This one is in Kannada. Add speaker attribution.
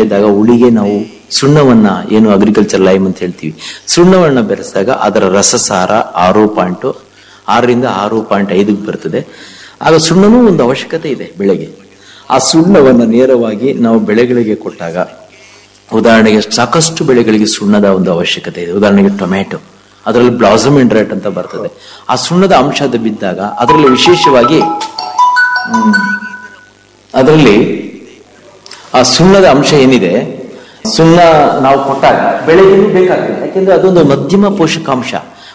Speaker 1: ಇದ್ದಾಗ ಹುಳಿಗೆ ನಾವು ಸುಣ್ಣವನ್ನ ಏನು ಅಗ್ರಿಕಲ್ಚರ್ ಲೈಮ್ ಅಂತ ಹೇಳ್ತೀವಿ ಸುಣ್ಣವನ್ನ ಬೆರೆಸಿದಾಗ ಅದರ ರಸಸಾರ ಆರು ಪಾಯಿಂಟ್ ಆರರಿಂದ ಆರು ಪಾಯಿಂಟ್ ಐದಕ್ಕೆ ಬರ್ತದೆ ಆಗ ಸುಣ್ಣನೂ ಒಂದು ಅವಶ್ಯಕತೆ ಇದೆ ಬೆಳೆಗೆ ಆ ಸುಣ್ಣವನ್ನು ನೇರವಾಗಿ ನಾವು ಬೆಳೆಗಳಿಗೆ ಕೊಟ್ಟಾಗ ಉದಾಹರಣೆಗೆ ಸಾಕಷ್ಟು ಬೆಳೆಗಳಿಗೆ ಸುಣ್ಣದ ಒಂದು ಅವಶ್ಯಕತೆ ಇದೆ ಉದಾಹರಣೆಗೆ ಟೊಮ್ಯಾಟೊ ಅದರಲ್ಲಿ ಬ್ಲಾಸಮ್ ಇಂಡ್ರೈಟ್ ಅಂತ ಬರ್ತದೆ ಆ ಸುಣ್ಣದ ಅಂಶ ಅದು ಬಿದ್ದಾಗ ಅದರಲ್ಲಿ ವಿಶೇಷವಾಗಿ ಹ್ಮ್, ಅದರಲ್ಲಿ ಆ ಸುಣ್ಣದ ಅಂಶ ಏನಿದೆ ಸುಣ್ಣ ನಾವು ಕೊಟ್ಟಾಗ ಬೆಳೆಗೂ ಬೇಕಾಗ್ತದೆ ಯಾಕೆಂದ್ರೆ ಅದೊಂದು ಮಧ್ಯಮ ಪೋಷಕಾಂಶ